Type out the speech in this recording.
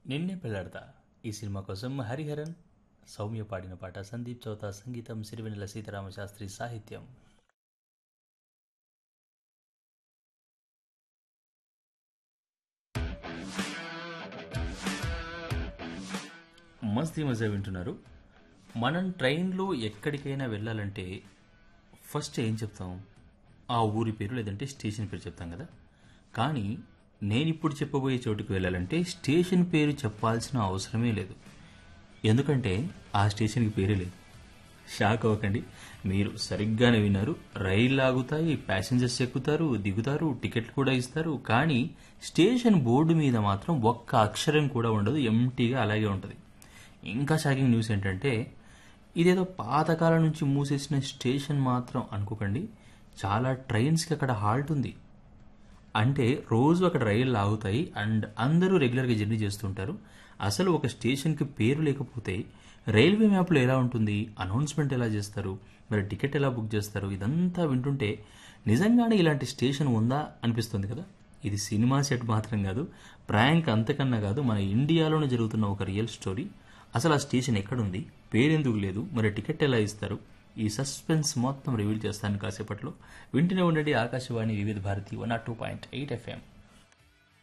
నిన్నే పెళ్ళాడతా ఈ సినిమా కోసం హరిహరన్ సౌమ్య పాడిన పాట సందీప్ చౌతా సంగీతం సిరివెన్నెల సీతారామ శాస్త్రి సాహిత్యం మస్తీ మజా వింటున్నారు మనం ట్రైన్లో ఎక్కడికైనా వెళ్ళాలంటే ఫస్ట్ ఏం చెప్తాం ఆ ఊరి పేరు లేదంటే స్టేషన్ పేరు చెప్తాం కదా కానీ నేను ఇప్పుడు చెప్పబోయే చోటుకు వెళ్ళాలంటే స్టేషన్ పేరు చెప్పాల్సిన అవసరమే లేదు ఎందుకంటే ఆ స్టేషన్కి పేరే లేదు షాక్ అవ్వకండి మీరు సరిగ్గానే విన్నారు రైళ్ళు ఆగుతాయి ప్యాసింజర్స్ ఎక్కుతారు దిగుతారు టికెట్లు కూడా ఇస్తారు కానీ స్టేషన్ బోర్డు మీద మాత్రం ఒక్క అక్షరం కూడా ఉండదు ఎంటీగా అలాగే ఉంటుంది ఇంకా షాకింగ్ న్యూస్ ఏంటంటే ఇదేదో పాతకాలం నుంచి మూసేసిన స్టేషన్ మాత్రం అనుకోకండి చాలా ట్రైన్స్కి అక్కడ హాల్ట్ ఉంది అంటే రోజు అక్కడ రైళ్ళు ఆగుతాయి అండ్ అందరూ రెగ్యులర్గా జర్నీ చేస్తుంటారు అసలు ఒక స్టేషన్కి పేరు లేకపోతే రైల్వే మ్యాప్లో ఎలా ఉంటుంది అనౌన్స్మెంట్ ఎలా చేస్తారు మరి టికెట్ ఎలా బుక్ చేస్తారు ఇదంతా వింటుంటే నిజంగానే ఇలాంటి స్టేషన్ ఉందా అనిపిస్తుంది కదా ఇది సినిమా సెట్ మాత్రం కాదు ప్రాంక్ అంతకన్నా కాదు మన ఇండియాలోనే జరుగుతున్న ఒక రియల్ స్టోరీ అసలు ఆ స్టేషన్ ఎక్కడుంది పేరెందుకు లేదు మరి టికెట్ ఎలా ఇస్తారు ఈ సస్పెన్స్ మొత్తం రివీల్ చేస్తాను కాసేపట్లో వింటూనే ఉండండి Akashvani Vividha Bharati one two point eight FM